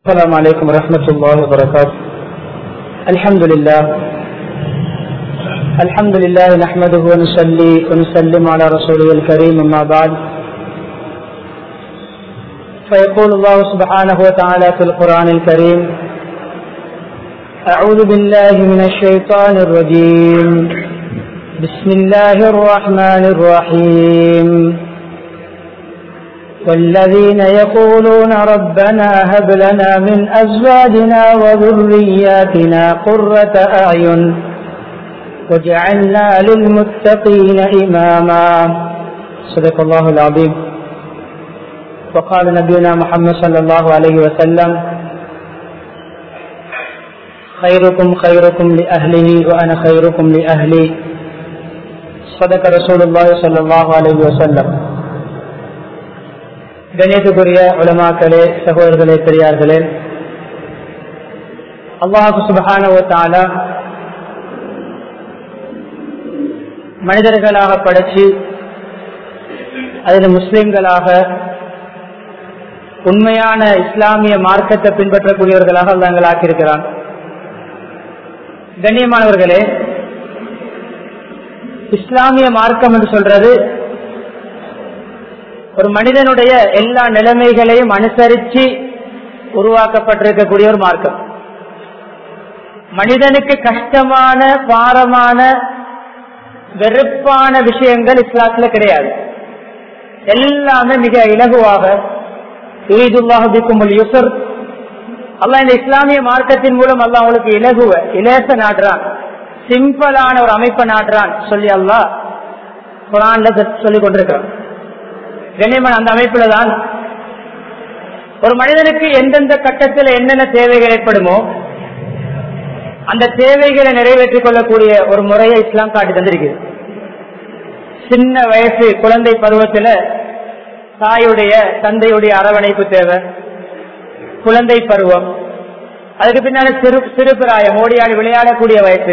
السلام عليكم ورحمة الله وبركاته الحمد لله الحمد لله نحمده ونصلي ونسلم على رسوله الكريم أما بعد فيقول الله سبحانه وتعالى في القرآن الكريم أعوذ بالله من الشيطان الرجيم بسم الله الرحمن الرحيم والذين يقولون ربنا هب لنا من أزواجنا وذرياتنا قرة أعين وجعلنا للمتقين إماما صدق الله العظيم وقال نبينا محمد صلى الله عليه وسلم خيركم خيركم لأهله وأنا خيركم لأهلي صدق رسول الله صلى الله عليه وسلم கணியத்துக்குரிய உலமாக்களே சகோதரர்களே பெரியார்களே அல்லாஹு சுபகான மனிதர்களாக படைச்சு அதில் முஸ்லிம்களாக உண்மையான இஸ்லாமிய மார்க்கத்தை பின்பற்றக்கூடியவர்களாக அல்லாங்கள் ஆக்கியிருக்கிறான் கண்ணியமானவர்களே இஸ்லாமிய மார்க்கம் என்று சொல்றது ஒரு மனிதனுடைய எல்லா நிலைமைகளையும் அனுசரித்து உருவாக்கப்பட்டிருக்கக்கூடிய ஒரு மார்க்கம் மனிதனுக்கு கஷ்டமான பாரமான வெறுப்பான விஷயங்கள் இஸ்லாத்துல கிடையாது எல்லாமே மிக இலகுவாக யுசர் அல்ல இந்த இஸ்லாமிய மார்க்கத்தின் மூலம் அல்ல அவங்களுக்கு இலகுவ இலேச நாடுறான் சிம்பிளான ஒரு அமைப்பை நாடுறான் சொல்லி அல்லா குரான்ல சொல்லிக் கொண்டிருக்கிறான் கண்ணியமன் அந்த அமைப்புல தான் ஒரு மனிதனுக்கு எந்தெந்த கட்டத்தில் என்னென்ன தேவைகள் ஏற்படுமோ அந்த தேவைகளை நிறைவேற்றிக் கொள்ளக்கூடிய ஒரு முறையை இஸ்லாம் காட்டி தந்திருக்கிறது சின்ன வயசு குழந்தை பருவத்தில் தாயுடைய தந்தையுடைய அரவணைப்பு தேவை குழந்தை பருவம் அதுக்கு பின்னால சிறு சிறு பிராயம் ஓடியாடி விளையாடக்கூடிய வயசு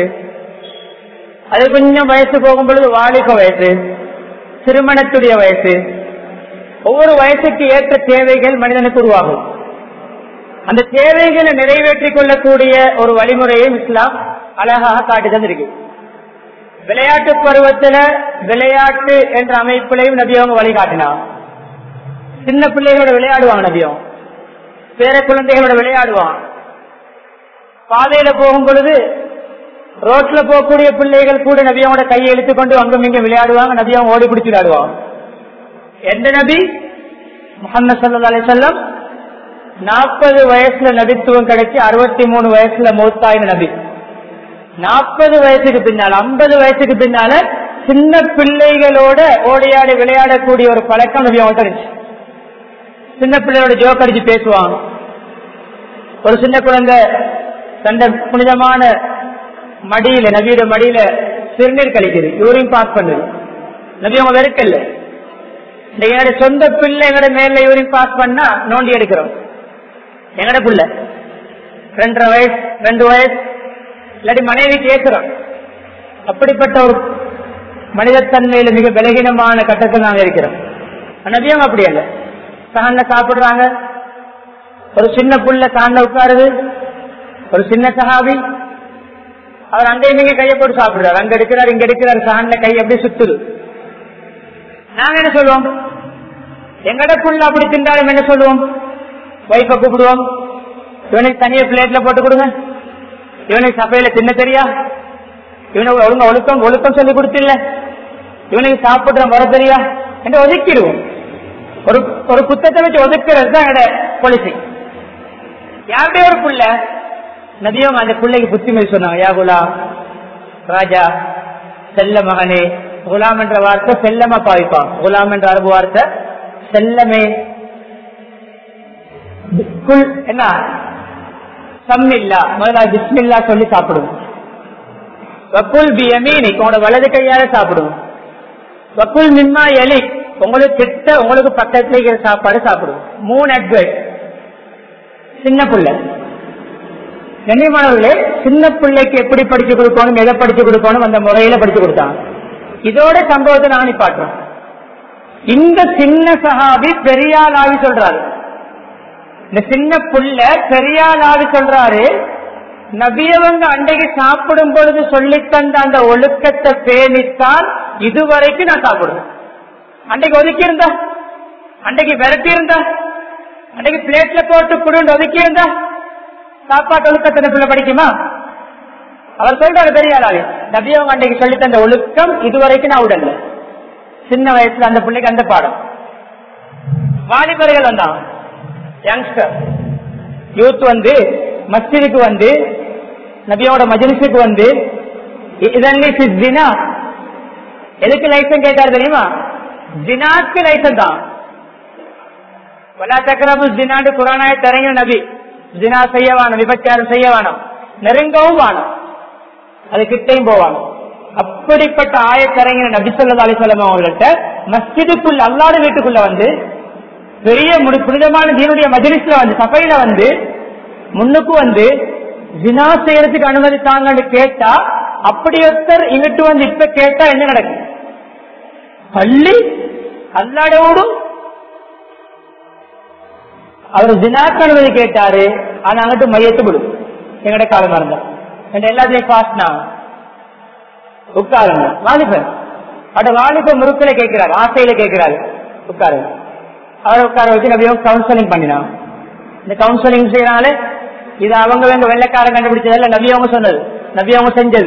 அது கொஞ்சம் வயசு போகும் பொழுது வாலிப வயசு திருமணத்துடைய வயசு ஒவ்வொரு வயசுக்கு ஏற்ற தேவைகள் மனிதனுக்கு உருவாகும் அந்த தேவைகளை நிறைவேற்றிக் கொள்ளக்கூடிய ஒரு வழிமுறையும் இஸ்லாம் அழகாக காட்டி தந்திருக்கு விளையாட்டு பருவத்துல விளையாட்டு என்ற அமைப்பிலையும் நபி அவங்க வழிகாட்டினார் சின்ன பிள்ளைகளோட விளையாடுவாங்க நபியம் பேர குழந்தைகளோட விளையாடுவான் பாதையில போகும் பொழுது ரோட்ல போகக்கூடிய பிள்ளைகள் கூட நபியாவோட கையை இழுத்துக்கொண்டு அங்கும் இங்கும் விளையாடுவாங்க நபியாவும் ஓடி பிடிச்சு விளையாடுவாங்க எந்த நபி முகமது சல்லா அலி சொல்லம் நாற்பது வயசுல நபித்துவம் கிடைச்சி அறுபத்தி மூணு வயசுல மூத்தாயின நபி நாற்பது வயசுக்கு பின்னால ஐம்பது வயசுக்கு பின்னால சின்ன பிள்ளைகளோட ஓடியாடி விளையாடக்கூடிய ஒரு பழக்கம் நபி அவங்கள்ட்ட இருந்துச்சு சின்ன பிள்ளையோட ஜோக் அடிச்சு பேசுவாங்க ஒரு சின்ன குழந்தை தந்த புனிதமான மடியில நபியோட மடியில சிறுநீர் கழிக்குது யூரின் பாஸ் பண்ணுது நபி அவங்க வெறுக்கல்ல எங்களோட சொந்த பிள்ளை எங்கட மேல யூரின் பாஸ் பண்ணா நோண்டி எடுக்கிறோம் எங்கட பிள்ளை ரெண்டரை வயசு ரெண்டு வயசு இல்லாட்டி மனைவி கேட்கிறோம் அப்படிப்பட்ட ஒரு மனிதத்தன்மையில மிக பலகீனமான கட்டத்தில் நாங்க இருக்கிறோம் நபியம் அப்படி அல்ல சாண்ட சாப்பிடுறாங்க ஒரு சின்ன புள்ள சாண்ட உட்காருது ஒரு சின்ன சகாபி அவர் அங்கேயும் இங்க கையை போட்டு சாப்பிடுறாரு அங்க எடுக்கிறார் இங்க எடுக்கிறார் சாண்ட கை எப்படி சுத்துது நாங்க என்ன சொல்லுவோம் எங்கட புள்ள அப்படி தின்றாலும் என்ன சொல்லுவோம் வைஃப கூப்பிடுவோம் இவனுக்கு தனியா பிளேட்ல போட்டு கொடுங்க இவனுக்கு சபையில தின்ன தெரியா இவனுக்கு ஒழுங்க ஒழுக்கம் ஒழுக்கம் சொல்லி கொடுத்தில்ல இவனுக்கு சாப்பிடுற வர தெரியா என்று ஒதுக்கிடுவோம் ஒரு ஒரு குத்தத்தை வச்சு ஒதுக்குறது தான் எங்கட பாலிசி யாருடைய ஒரு புள்ள நதியம் அந்த பிள்ளைக்கு புத்திமதி சொன்னாங்க யா குலாம் ராஜா செல்ல மகனே குலாம் என்ற வார்த்தை செல்லமா பாவிப்பான் குலாம் என்ற அரபு வார்த்தை செல்லமே என்ன சம்மில்லா முதல்ல பிஸ்மில்லா சொல்லி சாப்பிடுவோம் வக்குல் பியமீனி உங்களோட வலது கையால சாப்பிடுவோம் வக்குல் மின்மா எலி உங்களுக்கு கிட்ட உங்களுக்கு பக்கத்துல இருக்கிற சாப்பாடு சாப்பிடுவோம் மூணு அட்வைஸ் சின்ன பிள்ளை கண்ணியமானவர்களே சின்ன பிள்ளைக்கு எப்படி படிச்சு கொடுக்கணும் எதை படிச்சு கொடுக்கணும் அந்த முறையில படிச்சு கொடுத்தாங்க இதோட சம்பவத்தை நான் நிப்பாட்டுறோம் இந்த சின்ன சஹாபி பெரியாளாவி சொல்றாரு இந்த சின்ன புள்ள பெரியாளாவது சொல்றாரு நபியவங்க அன்றைக்கு சாப்பிடும் பொழுது சொல்லி தந்த அந்த ஒழுக்கத்தை பேணித்தான் இதுவரைக்கும் நான் சாப்பிடுவேன் அன்றைக்கு ஒதுக்கி இருந்தா அன்றைக்கு விரட்டி இருந்தா அன்றைக்கு பிளேட்ல போட்டு குடுண்டு ஒதுக்கி இருந்தா சாப்பாட்டு ஒழுக்கத்தை பிள்ளை படிக்குமா அவர் சொல்றாரு பெரியாளாவே நபியவங்க அன்றைக்கு சொல்லி தந்த ஒழுக்கம் இதுவரைக்கும் நான் உடல்ல சின்ன வயசுல அந்த பிள்ளைக்கு அந்த பாடம் வாலிபர்கள் வந்தான் யங்ஸ்டர் யூத் வந்து மஸ்ஜிதுக்கு வந்து நபியோட மஜலிசுக்கு வந்து இதன்லி ஜினா எதுக்கு லைசன்ஸ் கேட்டார் தெரியுமா ஜினாக்கு லைசன்ஸ் தான் வலா சக்கரபு ஜினாண்டு குரானாய தரங்க நபி ஜினா செய்ய வேணும் விபச்சாரம் செய்ய வேணும் நெருங்கவும் வேணும் அது கிட்டையும் போவாங்க அப்படிப்பட்ட ஆயத்தரங்கின நபி சொல்லா அலிசல்லாம் அவர்கள்ட்ட மஸ்ஜிதுக்குள்ள அல்லாத வீட்டுக்குள்ள வந்து பெரிய முடி- புனிதமான தீனுடைய மஜலிஸ்ல வந்து சபையில வந்து முன்னுக்கு வந்து ஜினா செய்யறதுக்கு அனுமதி தாங்கன்னு கேட்டா அப்படி ஒருத்தர் இங்கிட்டு வந்து இப்ப கேட்டா என்ன நடக்கும் பள்ளி அல்லாடோடும் அவர் ஜினாக்கு அனுமதி கேட்டாரு ஆனா அங்கிட்டு மையத்து விடும் எங்கட காலம் இருந்தா என் எல்லாத்தையும் பாஸ்னா உட்காருங்க வாலிபன் அட வாலிப முறுக்கல கேட்கிறாரு ஆசையில கேட்கிறாரு உட்காருங்க அவரை உட்கார வச்சு நபியும் கவுன்சிலிங் பண்ணினான் இந்த கவுன்சிலிங் செய்யறாங்களே இது அவங்க எங்க வெள்ளைக்காரன் கண்டுபிடிச்சது நபி அவங்க சொன்னது நபி அவங்க செஞ்சது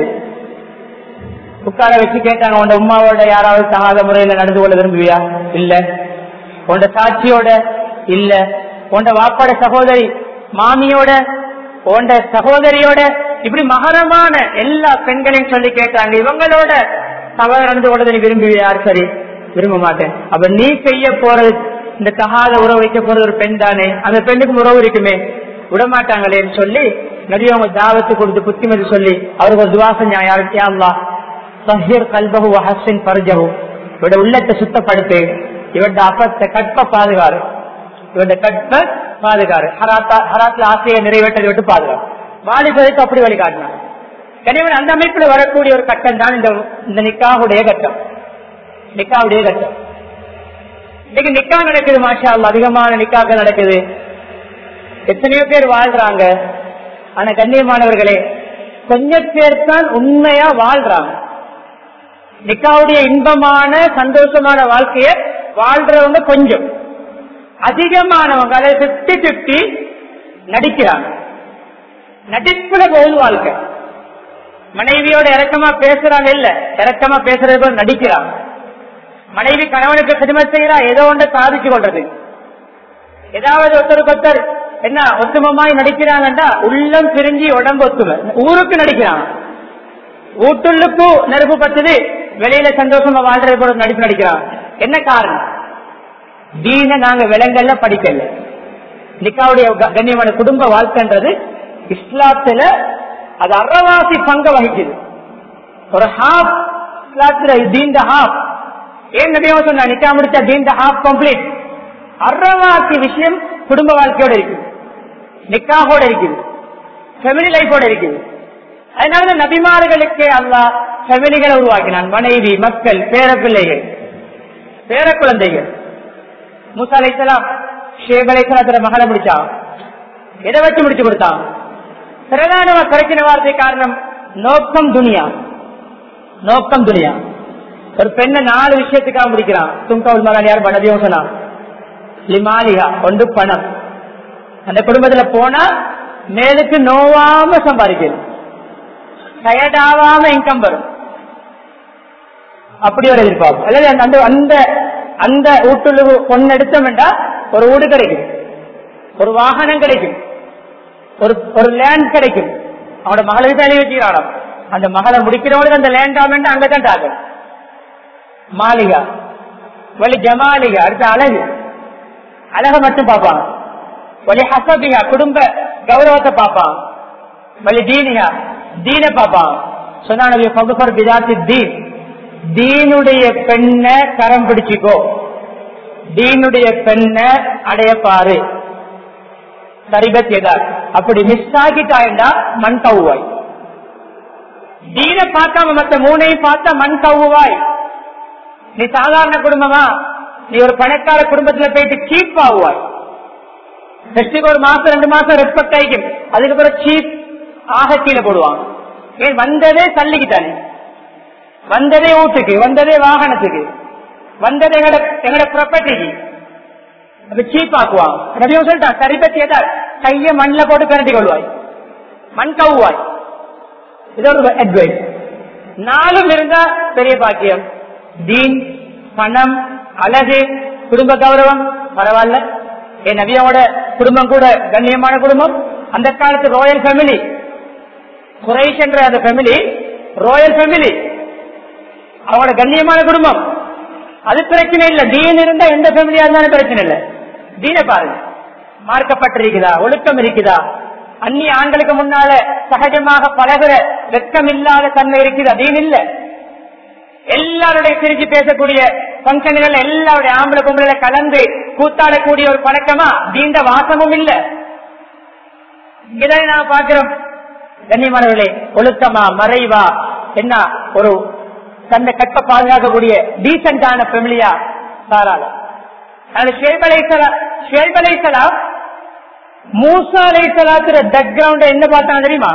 உட்கார வச்சு கேட்டாங்க உன் உமாவோட யாராவது தகாத முறையில நடந்து கொள்ள விரும்புவியா இல்ல உன் சாட்சியோட இல்ல உன் வாப்பாட சகோதரி மாமியோட உன் சகோதரியோட இப்படி மகரமான எல்லா பெண்களையும் சொல்லி கேட்டாங்க இவங்களோட தவறு நடந்து கொள்வதை நீ விரும்புவியா யார் சரி விரும்ப மாட்டேன் அப்ப நீ செய்ய போறது இந்த தகாத உறவு வைக்க போறது ஒரு பெண் தானே அந்த பெண்ணுக்கு உறவு இருக்குமே விடமாட்டாங்களேன்னு சொல்லி நிறைய அவங்க தாவத்து கொடுத்து புத்திமதி சொல்லி அவருக்கு ஒரு துவா செஞ்சா யாருக்கு அல்லா சஹீர் கல்பகு ஹசின் பரஜகு இவட உள்ளத்தை சுத்தப்படுத்து இவட அப்பத்தை கற்ப பாதுகாரு இவட கற்ப பாதுகாரு ஹராத்தா ஹராத்துல ஆசையை நிறைவேற்றதை விட்டு பாதுகாரு வாலிபருக்கு அப்படி வழிகாட்டினார் எனவே அந்த அமைப்புல வரக்கூடிய ஒரு கட்டம் தான் இந்த இந்த நிக்காவுடைய கட்டம் நிக்காவுடைய கட்டம் இன்னைக்கு நிக்கா நடக்குது மாஷா அல்லாஹ் அதிகமான நிக்காக்கள் நடக்குது எத்தனையோ பேர் வாழ்றாங்க ஆனா கண்ணியமானவர்களே கொஞ்ச பேர் தான் உண்மையா வாழ்றாங்க நிக்காவுடைய இன்பமான சந்தோஷமான வாழ்க்கைய வாழ்றவங்க கொஞ்சம் அதிகமானவங்க அதை பிப்டி பிப்டி நடிக்கிறாங்க நடிப்புல போகுது வாழ்க்கை மனைவியோட இறக்கமா பேசுறாங்க இல்ல இறக்கமா பேசுறது போல நடிக்கிறாங்க மனைவி கணவனுக்கு சிறுமத் செய்யறா ஏதோ ஒன்று சாதிச்சு கொள்றது ஏதாவது ஒருத்தருக்கு ஒருத்தர் என்ன ஒத்துமமாய் நடிக்கிறாங்கன்னா உள்ளம் பிரிஞ்சு உடம்பு ஒத்துமை ஊருக்கு நடிக்கிறாங்க வீட்டுள்ளுக்கும் நெருப்பு பத்துது வெளியில சந்தோஷமா வாழ்றது போல நடிப்பு நடிக்கிறாங்க என்ன காரணம் தீன நாங்க விலங்கல்ல படிக்கல நிக்காவுடைய க- கண்ணியமான குடும்ப வாழ்க்கைன்றது இஸ்லாத்துல அது அறவாசி பங்க வகிக்குது ஒரு ஹாஃப் இஸ்லாத்துல தீன் த ஹாஃப் ஏன் நபியா சொன்னா நிக்கா முடிச்சா தீன் த ஹாஃப் கம்ப்ளீட் அறவாசி விஷயம் குடும்ப வாழ்க்கையோட இருக்குது நிக்காவோட இருக்குது ஃபெமிலி லைஃபோட இருக்குது அதனால நபிமார்களுக்கு அல்லாஹ் ஃபெமிலிகளை உருவாக்கினான் மனைவி மக்கள் பேர பிள்ளைகள் பேர குழந்தைகள் மூசா அலைசலாம் ஷேப் அலைசலாத்துல மகளை முடிச்சான் எதை வச்சு முடிச்சு கொடுத்தான் பிரதானமா கரைக்கின வார்த்தை காரணம் நோக்கம் துனியா நோக்கம் துனியா ஒரு பெண்ணை நாலு விஷயத்துக்காக முடிக்கிறான் துங்கவுல் மகன் யார் பணதியும் சொன்னான் லிமாலிகா ஒன்று பணம் அந்த குடும்பத்துல போனா மேலுக்கு நோவாம சம்பாதிக்கணும் டயர்டாவாம இன்கம் வரும் அப்படி ஒரு எதிர்பார்ப்பு அல்லது அந்த- அந்த அந்த அந்த வீட்டுல பொண்ணு எடுத்தோம்டா ஒரு வீடு கிடைக்கும் ஒரு வாகனம் கிடைக்கும் ஒரு ஒரு லேண்ட் கிடைக்கும் அவனோட மகளை தள்ளி வச்சுக்கிறான் அந்த மகளை முடிக்கிறவனுக்கு அந்த லேண்ட் ஆமெண்ட் அங்கதான் டாக்கு மாளிகா வலி ஜமாலிகா அடுத்த அழகு அழக மட்டும் பார்ப்பான் வலி ஹசபிகா குடும்ப கௌரவத்தை பார்ப்பான் வலி தீனிகா தீன பார்ப்பான் சொன்னா நபி ஃபகுஃபர் பிதாத்தி தீன் தீனுடைய பெண்ணை கரம் பிடிச்சுக்கோ தீனுடைய பெண்ணை அடைய பாரு சரிபத் எதா அப்படி மிஸ் ஆகிட்டாயண்டா மண் கவுவாய் தீன பார்க்காம மத்த மூணையும் பார்த்தா மண் கவுவாய் நீ சாதாரண குடும்பமா நீ ஒரு பணக்கார குடும்பத்துல போயிட்டு சீப் ஆகுவாய் ஃபெஸ்டிவல் ஒரு மாசம் ரெண்டு மாசம் ரெஸ்பெக்ட் ஆயிக்கும் அதுக்கப்புறம் சீப் ஆக கீழே போடுவாங்க ஏன் வந்ததே தள்ளிக்கு தானே வந்ததே வீட்டுக்கு வந்ததே வாகனத்துக்கு வந்ததே எங்கட எங்கட ப்ராப்பர்ட்டிக்கு அது சீப் ஆக்குவாங்க ரவியும் சொல்லிட்டான் சரி பற்றி ஏதாவது கைய மண்ணில் போட்டு கரண்டி கொள்வாய் மண் கவுவாய் இது ஒரு அட்வைஸ் நாளும் இருந்தா பெரிய பாக்கியம் தீன் பணம் அழகு குடும்ப கௌரவம் பரவாயில்ல என் நபியோட குடும்பம் கூட கண்ணியமான குடும்பம் அந்த காலத்து ராயல் ஃபேமிலி குறைஷ் என்ற அந்த ஃபேமிலி ராயல் ஃபேமிலி அவங்களோட கண்ணியமான குடும்பம் அது பிரச்சனை இல்ல தீன் இருந்தா எந்த ஃபேமிலியா இருந்தாலும் பிரச்சனை இல்ல தீன பாருங்க மார்க்கப்பட்டிருக்குதா ஒழுக்கம் இருக்குதா அந்நிய ஆண்களுக்கு முன்னால சகஜமாக பழகுற வெட்கம் இல்லாத தன்மை இருக்குதா தீன் இல்ல எல்லாருடைய சிரிச்சு பேசக்கூடிய பங்கன்கள் எல்லாருடைய ஆம்பளை பொம்பளை கலந்து கூத்தாடக்கூடிய ஒரு பழக்கமா தீண்ட வாசமும் இல்ல இதை நான் பாக்குறோம் கண்ணியமானவர்களே ஒழுக்கமா மறைவா என்ன ஒரு தன்னை கட்ட பாதுகாக்கக்கூடிய டீசென்டான ஃபெமிலியா தாராளம் மூசா அலைசலாத்துற பேக்ரவுண்ட் என்ன பார்த்தாங்க தெரியுமா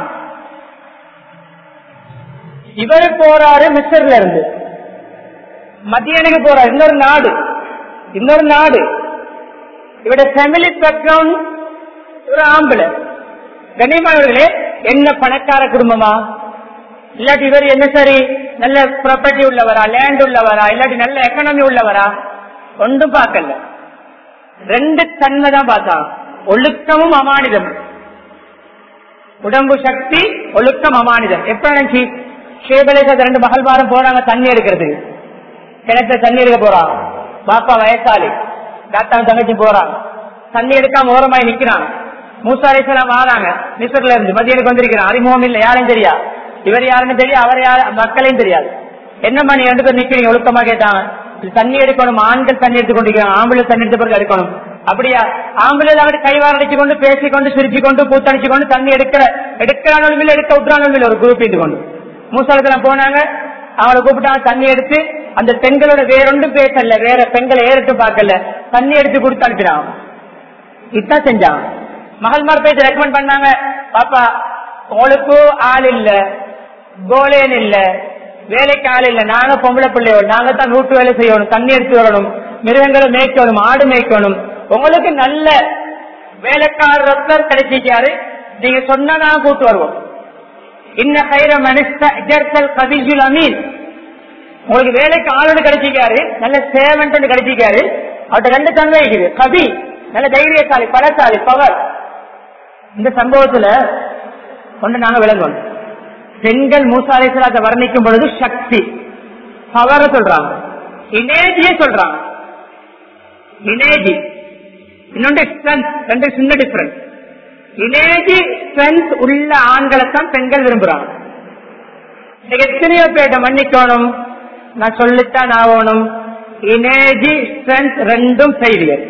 இவர் போறாரு மிஸ்ர்ல இருந்து மத்தியனுக்கு போறாரு இன்னொரு நாடு இன்னொரு நாடு இவருடைய ஃபேமிலி பேக்ரவுண்ட் ஒரு ஆம்பளை கண்ணியமானவர்களே என்ன பணக்கார குடும்பமா இல்லாட்டி இவர் என்ன சரி நல்ல ப்ராப்பர்ட்டி உள்ளவரா லேண்ட் உள்ளவரா இல்லாட்டி நல்ல எக்கனாமி உள்ளவரா ஒன்றும் பார்க்கல ரெண்டு தன்மை தான் பார்த்தான் ஒழுக்கமும் அமானிதம் உடம்பு சக்தி ஒழுக்கம் அமானிதம் எப்ப நினைச்சு ஷேபலேச ரெண்டு மகள் வாரம் போறாங்க தண்ணி எடுக்கிறதுக்கு கிணத்துல தண்ணி எடுக்க போறாங்க பாப்பா வயசாளி தாத்தா தங்கச்சி போறாங்க தண்ணி எடுக்காம ஓரமாய் நிக்கிறாங்க மூசாலேசலாம் வாராங்க மிஸ்ர்ல இருந்து மதியனுக்கு வந்திருக்கிறான் அறிமுகம் இல்லை யாரும் தெரியா இவர் யாருன்னு தெரியும் அவர் யாரு மக்களையும் தெரியாது என்னம்மா நீ ரெண்டு பேர் நிக்கிறீங்க ஒழுக்கமா கேட்டாங்க தண்ணி எடுக்கணும் ஆண்கள் தண்ணி எடுத்து கொண்டிருக்கிறாங்க ஆம்பளை தண்ணி எடுத்த பிறகு எடுக்கணும் அப்படியா ஆம்பளை அவர் கைவார அடிச்சு கொண்டு பேசிக்கொண்டு சிரிச்சு கொண்டு கூத்தடிச்சு கொண்டு தண்ணி எடுக்கிற எடுக்கிறானு எடுக்க விட்டுறானு ஒரு குரூப் இது கொண்டு மூசாலத்துல போனாங்க அவளை கூப்பிட்டாங்க தண்ணி எடுத்து அந்த பெண்களோட வேறொன்றும் பேசல வேற பெண்களை ஏறிட்டு பார்க்கல தண்ணி எடுத்து கொடுத்து அனுப்பினான் இதுதான் செஞ்சாங்க மகள்மார் பேச்சு ரெக்கமெண்ட் பண்ணாங்க பாப்பா உங்களுக்கு ஆள் இல்ல கோலேன் இல்ல வேலைக்கு ஆள் இல்ல நாங்க பொம்பளை பிள்ளையோட நாங்க தான் வீட்டு வேலை செய்யணும் தண்ணி எடுத்து வரணும் மிருகங்களை மேய்க்கணும் ஆடு மேய்க்கணும் உங்களுக்கு நல்ல வேலைக்காரர் ஒருத்தர் கிடைச்சிக்காரு நீங்க சொன்னா நான் கூட்டு வருவோம் இன்ன கைர மனிதல் கதிஜுல் அமீன் உங்களுக்கு வேலைக்கு ஆளோடு கிடைச்சிக்காரு நல்ல சேவன் கிடைச்சிக்காரு அவர்கிட்ட ரெண்டு தன்மை இருக்குது கவி நல்ல தைரியசாலி பலசாலி பவர் இந்த சம்பவத்துல ஒன்று நாங்க விளங்கணும் பெண்கள் மூசாலேசலாத்தை வர்ணிக்கும் பொழுது சக்தி பவர சொல்றாங்க இனேஜியே சொல்றாங்க இனேஜி இன்னொன்று ஸ்ட்ரென்த் ரெண்டு சின்ன டிஃபரன்ஸ் இனேஜி ஸ்ட்ரென்த் உள்ள ஆண்களை தான் பெண்கள் விரும்புறாங்க எத்தனையோ பேர்ட்ட மன்னிக்கணும் நான் சொல்லித்தான் ஆகணும் இனேஜி ஸ்ட்ரென்த் ரெண்டும் ஃபெயிலியர்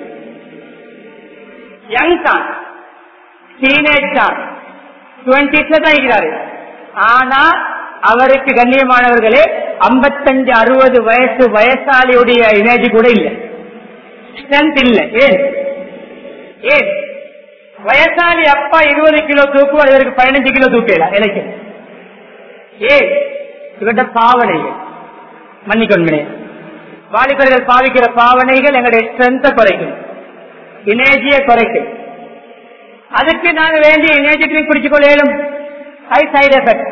யங் தான் டீனேஜ் தான் டுவெண்டிஸ்ல தான் இருக்கிறாரு ஆனா அவருக்கு கண்ணியமானவர்களே ஐம்பத்தஞ்சு அறுபது வயசு வயசாலியுடைய இமேஜ் கூட இல்லை ஸ்ட்ரென்த் இல்லை ஏன் ஏன் வயசாலி அப்பா இருபது கிலோ தூக்குவார் இவருக்கு பதினஞ்சு கிலோ தூக்கல இலைக்கு ஏன் இவர்கிட்ட பாவனைகள் மன்னிக்கொள்கிறேன் வாலிபர்கள் பாவிக்கிற பாவனைகள் எங்களுடைய ஸ்ட்ரென்த்தை குறைக்கும் இமேஜியை குறைக்கும் அதுக்கு நாங்க வேண்டிய இமேஜ் ட்ரிங்க் குடிச்சுக் கொள்ளும் ஹை சைடு எஃபெக்ட்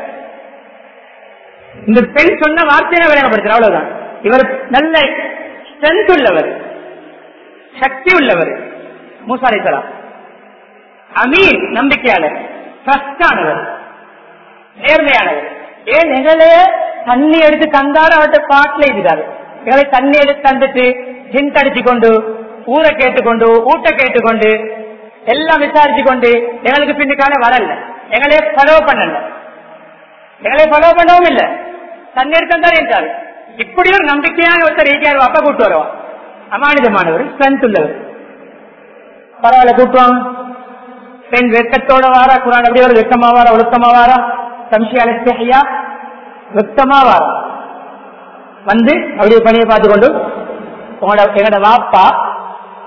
இந்த பெண் சொன்ன வார்த்தையை விளங்கப்படுத்துற அவ்வளவுதான் இவர் நல்ல ஸ்ட்ரென்த் உள்ளவர் சக்தி உள்ளவர் மூசாரிசலாம் அமீன் நம்பிக்கையாளர் ட்ரஸ்டானவர் நேர்மையானவர் ஏன் எங்களே தண்ணி எடுத்து தந்தாரு அவர்கிட்ட பாட்டில் இருக்கிறாரு எங்களை தண்ணி எடுத்து தந்துட்டு ஹிண்ட் அடிச்சு கொண்டு ஊரை கேட்டுக்கொண்டு ஊட்ட கேட்டுக்கொண்டு எல்லாம் விசாரிச்சு கொண்டு எங்களுக்கு பின்னுக்கான வரல எங்களே ஃபாலோ பண்ணல எங்களை ஃபாலோ பண்ணவும் இல்ல தண்ணி எடுத்தான் என்றார் இப்படி ஒரு நம்பிக்கையான ஒருத்தர் ஈட்டியார் அப்பா கூட்டு வருவான் அமானிதமானவர் ஸ்ட்ரென்த் உள்ளவர் பரவாயில்ல கூட்டுவாங்க பெண் வெக்கத்தோட வாரா குரான் அப்படியே ஒரு வெக்கமா வாரா ஒழுக்கமா வாரா சம்சி அலஸ்தியா வெக்கமா வாரா வந்து அப்படியே பணியை பார்த்து கொண்டு உங்களோட எங்களோட வாப்பா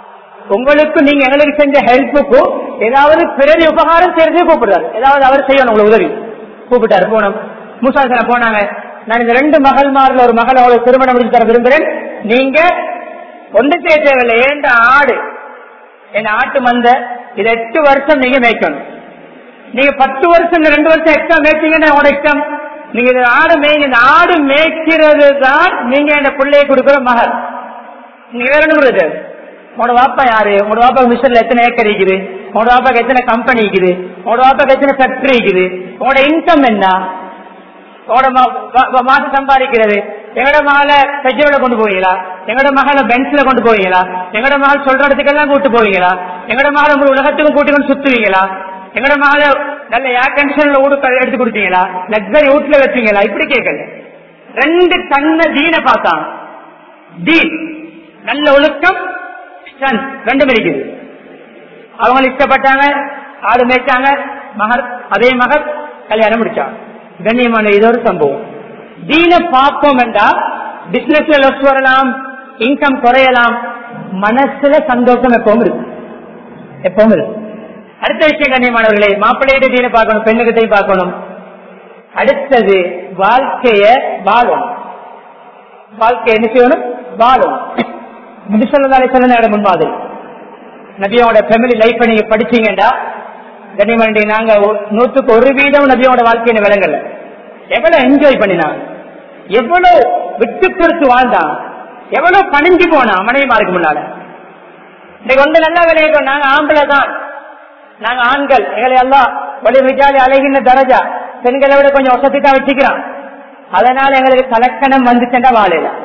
உங்களுக்கு நீங்க எங்களுக்கு செஞ்ச ஹெல்ப்புக்கும் ஏதாவது பிறகு உபகாரம் செய்யறதே கூப்பிடுறாரு ஏதாவது அவர் செய்யணும் உங்களுக்கு உதவி கூப்பிட்டாரு போனோம் மூசாசன போனாங்க நான் இந்த ரெண்டு மகள்மார்ல ஒரு மகள் அவளுக்கு திருமணம் முடிச்சு தர விரும்புகிறேன் நீங்க ஒன்று செய்ய தேவையில்லை ஏண்ட ஆடு என் ஆட்டு மந்த இது எட்டு வருஷம் நீங்க மேய்க்கணும் நீங்க பத்து வருஷம் இந்த ரெண்டு வருஷம் எக்ஸ்ட்ரா மேய்ச்சீங்கன்னா உங்களோட இஷ்டம் நீங்க இந்த ஆடு மேய்ங்க இந்த ஆடு மேய்க்கிறது தான் நீங்க இந்த பிள்ளையை கொடுக்கிற மகள் நீங்க வேற என்ன பண்ணுறது உங்களோட வாப்பா யாரு உங்களோட வாப்பா மிஷன்ல எத்தனை ஏக்கர் இருக்குது உங்களோட வாப்பாக்கு எத்தனை கம்பெனி இருக்குது உங்களோட வாப்பாக்கு எத்தனை ஃபேக்டரி இருக்குது உங்களோட இன்கம் என்ன உங்களோட மா- வா- வா- மாசம் சம்பாதிக்கிறது எங்களோட மகளை பெஜோட கொண்டு போவீங்களா எங்களோட மகளை பென்ஸ்ல கொண்டு போவீங்களா எங்களோட மகள் சொல்ற இடத்துக்கெல்லாம் கூட்டு போவீங்களா எங்களோட மகளை உங்க உலகத்துக்கும் கூட்டி கொண்டு சுத்துவீங்களா எங்களோட மகளை நல்ல ஏர் கண்டிஷன்ல ஊடு எடுத்து கொடுத்தீங்களா லக்ஸரி வீட்டுல வச்சீங்களா இப்படி கேட்கல ரெண்டு கண்ண தீன பார்த்தான் தீன் நல்ல ஒழுக்கம் strength ரெண்டும் இருக்குது அவங்க இஷ்டப்பட்டாங்க ஆடு மேய்ச்சாங்க மகர் அதே மகர் கல்யாணம் முடிச்சாங்க கண்ணியமான இது ஒரு சம்பவம் தீன பார்ப்போம் என்றா பிசினஸ்ல லொஸ் வரலாம் இன்கம் குறையலாம் மனசுல சந்தோஷம் எப்பவும் இருக்கு எப்பவும் இருக்கு அடுத்த விஷயம் கண்ணியமானவர்களே மாப்பிள்ளையிட தீன பார்க்கணும் பெண்ணுகிட்டையும் பார்க்கணும் அடுத்தது வாழ்க்கைய வாழும் வாழ்க்கை என்ன செய்யணும் வாழும் முடிசல்லாலே சொல்ல முன்மாதிரி நபியோட ஃபேமிலி லைஃப் நீங்க படிச்சீங்கடா கனிமண்டி நாங்க ஒரு- நூற்றுக்கு ஒரு வீதம் நபியோட வாழ்க்கையில விளங்கல எவ்வளவு என்ஜாய் பண்ணினான் எவ்வளவு விட்டு கொடுத்து வாழ்ந்தான் எவ்வளவு பணிஞ்சு போனான் மனைவிமாருக்கு முன்னால இன்னைக்கு வந்து நல்லா விளையாடுறோம் நாங்க ஆம்பளை தான் நாங்க ஆண்கள் எங்களை எல்லாம் வழி விஜாலி அழகின தரஜா பெண்களை விட கொஞ்சம் வசதி தான் வச்சுக்கிறோம் அதனால எங்களுக்கு கலக்கணம் வந்துச்சுட்டா வாழையில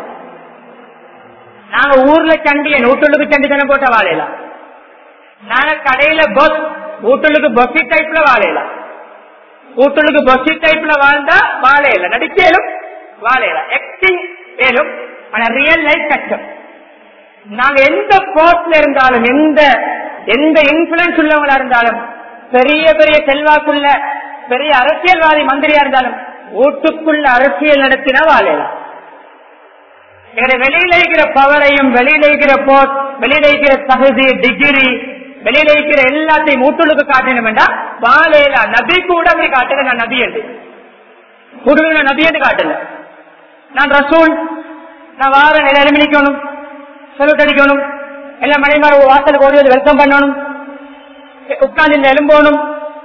நாங்க ஊர்ல சண்டியன் வீட்டுக்கு சண்டி தானே போட்ட வாழையில நாங்க கடையில பஸ் வீட்டுக்கு பஸ்ஸி டைப்ல வாழையில வீட்டுக்கு பஸ்ஸி டைப்ல வாழ்ந்தா வாழையில நடிக்கலும் வாழையில ஆக்டிங் ஏலும் ஆனா ரியல் லைஃப் கஷ்டம் நாங்க எந்த போஸ்ட்ல இருந்தாலும் எந்த எந்த இன்ஃபுளுன்ஸ் உள்ளவங்களா இருந்தாலும் பெரிய பெரிய செல்வாக்குள்ள பெரிய அரசியல்வாதி மந்திரியா இருந்தாலும் வீட்டுக்குள்ள அரசியல் நடத்தினா வாழலாம் எங்களுடைய வெளியில இருக்கிற பவரையும் வெளியில இருக்கிற போஸ்ட் வெளியில இருக்கிற தகுதி டிகிரி வெளியில இருக்கிற எல்லாத்தையும் வீட்டுக்கு காட்டணும் வேண்டாம் வாழையில நபி கூட அப்படி காட்டுங்க நான் நபி என்று கூடுதல் நான் நபி என்று காட்டல நான் ரசூல் நான் வார எல்லாரும் நிக்கணும் செலவு அடிக்கணும் எல்லா மனைமார் வாசலுக்கு ஓடி வந்து வெல்கம் பண்ணணும் உட்கார்ந்து எலும்போணும்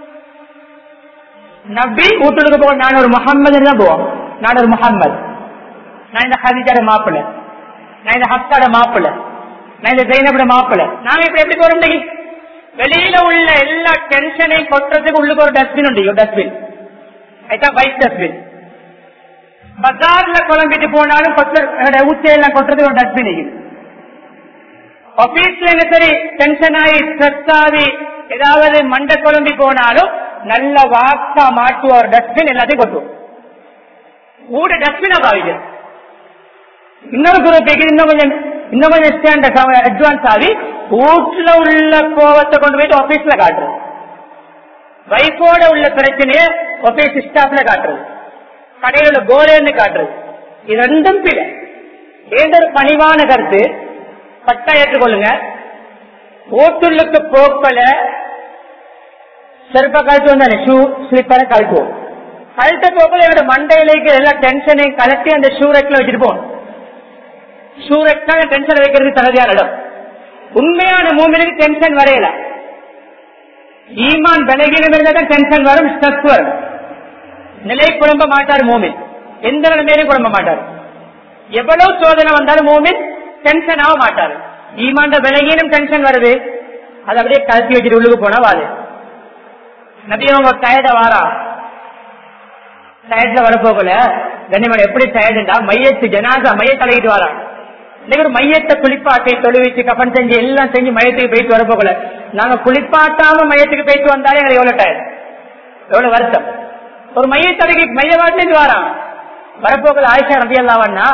நபி வீட்டுக்கு போக நான் ஒரு முகம்மது தான் போவோம் நான் ஒரு முகம்மது நான் இந்த ஹதிஜாட மாப்பிள்ள நான் இந்த ஹப்தாட மாப்பிள்ள நான் இந்த ஜெயினபோட மாப்பிள்ள நாங்க இப்ப எப்படி போறோம் இன்னைக்கு? வெளியில உள்ள எல்லா டென்ஷனையும் கொட்டுறதுக்கு உள்ளுக்கு ஒரு டஸ்ட்பின் உண்டு ஒரு டஸ்ட்பின் அதுதான் வைட் டஸ்ட்பின் பஜார்ல குழம்பிட்டு போனாலும் ஊச்சையெல்லாம் கொட்டுறதுக்கு ஒரு டஸ்ட்பின் இருக்குது ஆபீஸ்ல என்ன சரி டென்ஷன் ஆகி ஸ்ட்ரெஸ் ஆகி ஏதாவது மண்டை குழம்பி போனாலும் நல்ல வாக்கா மாட்டுவ ஒரு டஸ்ட்பின் எல்லாத்தையும் கொட்டுவோம் ஊட டஸ்ட்பினா பாவிக்க இன்னொரு குரூப் இன்னும் கொஞ்சம் இன்னும் கொஞ்சம் ஸ்டாண்டர்ட் அட்வான்ஸ் ஆகி வீட்டுல உள்ள கோவத்தை கொண்டு போயிட்டு ஆபீஸ்ல காட்டுறது வைஃபோட உள்ள பிரச்சனைய ஆபீஸ் ஸ்டாஃப்ல காட்டுறது கடையில உள்ள கோலேன்னு காட்டுறது இது ரெண்டும் பிழை ஏந்த ஒரு பணிவான கருத்து பட்டா ஏற்றுக்கொள்ளுங்க ஓட்டுள்ளுக்கு போக்கல செருப்ப கழட்டு வந்தானே ஷூ ஸ்லிப்பரை கழட்டுவோம் கழட்ட போக்கல என்னோட மண்டையில இருக்கிற எல்லா டென்ஷனையும் கலட்டி அந்த ஷூ ரெக்ல வச்சுட்டு போகணும் ஷூ ரெக் தான் டென்ஷன் வைக்கிறது தகுதியான இடம் உண்மையான மூமினுக்கு டென்ஷன் வரையல ஈமான் விலகினம் இருந்தா தான் டென்ஷன் வரும் ஸ்ட்ரெஸ் வரும் நிலை குழம்ப மாட்டார் மூமின் எந்த நிலைமையிலும் குழம்ப மாட்டார் எவ்வளவு சோதனை வந்தாலும் மூமின் டென்ஷன் ஆக மாட்டாரு ஈமாண்ட விலகினும் டென்ஷன் வருது அது அப்படியே கலத்தி வச்சுட்டு உள்ளுக்கு போனா வாது நபி அவங்க டயர்ட வாரா டயர்ட்ல வரப்போகல கண்ணிமன் எப்படி டயர்டுண்டா மையத்து ஜனாசா மைய தலையிட்டு வாரா இன்னைக்கு ஒரு மையத்தை குளிப்பாட்டி தொழுவிச்சு கப்பன் செஞ்சு எல்லாம் செஞ்சு மையத்துக்கு போயிட்டு வரப்போகல நாங்க குளிப்பாட்டாம மையத்துக்கு போயிட்டு வந்தாலே எங்களுக்கு எவ்வளவு டயர்ட் எவ்வளவு வருத்தம் ஒரு மையத்தலைக்கு மையவாட்டிலிருந்து வாரான் வரப்போகல ஆயிஷா ரபி அல்லாவண்ணா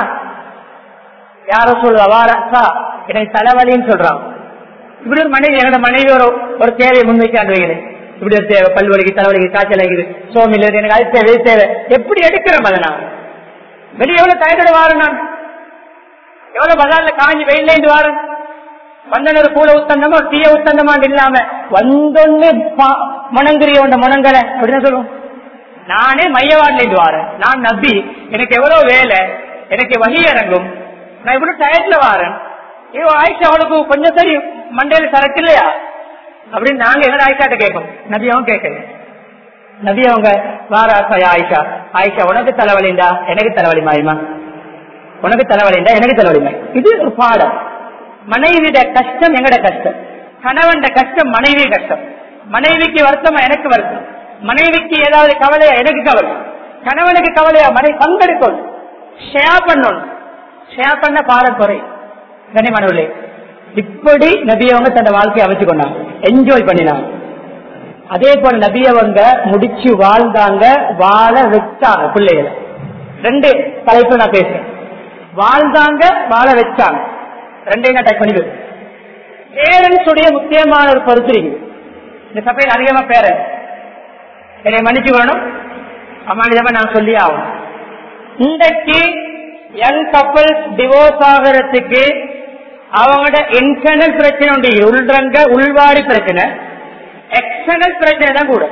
யாரோ சொல்லுவா வாரா எனக்கு தலைவலின்னு சொல்றான் இப்படி ஒரு மனைவி என்னோட மனைவி ஒரு ஒரு தேவையை முன்வைக்காண்டு வைக்கிறேன் இப்படி ஒரு தேவை பல்வலிக்கு தலைவலிக்கு காய்ச்சல் ஆகிது சோமில் எனக்கு அது தேவை இது தேவை எப்படி எடுக்கிறேன் அதை நான் வெளியே எவ்வளவு தயக்கட வாரேன் நான் எவ்வளவு பஜார்ல காஞ்சி வெயில இருந்து வாரேன் வந்தன ஒரு கூல உத்தண்டமோ தீய உத்தண்டமான்னு இல்லாம வந்தொன்னு முனங்குறியோண்ட முனங்கலை அப்படின்னு சொல்லுவோம் நானே மையவாடில இருந்து வாரேன் நான் நபி எனக்கு எவ்வளவு வேலை எனக்கு வகி இறங்கும் நான் இவ்வளவு டயர்ட்ல வாரேன் ஐயோ ஆயிஷா அவளுக்கு கொஞ்சம் சரி மண்டையில சரக்கு இல்லையா அப்படின்னு நாங்க எங்க ஆயிஷாட்ட கேட்போம் நபி அவன் கேட்கல நபி அவங்க வாரா ஆயிஷா ஆயிஷா உனக்கு தலைவலிண்டா எனக்கு தலைவலி மாயுமா உனக்கு தலைவலிண்டா எனக்கு தலைவலிமா இது ஒரு பாடம் மனைவிட கஷ்டம் எங்கட கஷ்டம் கணவன் கஷ்டம் மனைவி கஷ்டம் மனைவிக்கு வருத்தமா எனக்கு வருத்தம் மனைவிக்கு ஏதாவது கவலையா எனக்கு கவலை கணவனுக்கு கவலையா மனை பங்கெடுக்கணும் ஷேர் பண்ணணும் ஷேர் பண்ண பாரக்குறை கனிமனவர்களே இப்படி நபியவங்க தன் வாழ்க்கையை அமைச்சு கொண்டாங்க என்ஜாய் பண்ணினாங்க அதே போல நபியவங்க முடிச்சு வாழ்ந்தாங்க வாழ வச்சாங்க பிள்ளைகளை ரெண்டு தலைப்பு நான் பேசுறேன் வாழ்ந்தாங்க வாழ வச்சாங்க ரெண்டையும் நான் டைப் பண்ணி பேரண்ட்ஸ் உடைய முக்கியமான ஒரு கருத்து இருக்கு இந்த சபையில் அதிகமா பேரன் என்னை மன்னிச்சு வேணும் அம்மாநிலமா நான் சொல்லி ஆகணும் இன்றைக்கு யங் கப்பல்ஸ் டிவோர்ஸ் ஆகிறதுக்கு அவங்களோட இன்டர்னல் பிரச்சனை உண்டு உள்ரங்க உள்வாடி பிரச்சனை எக்ஸ்டர்னல் பிரச்சனை தான் கூட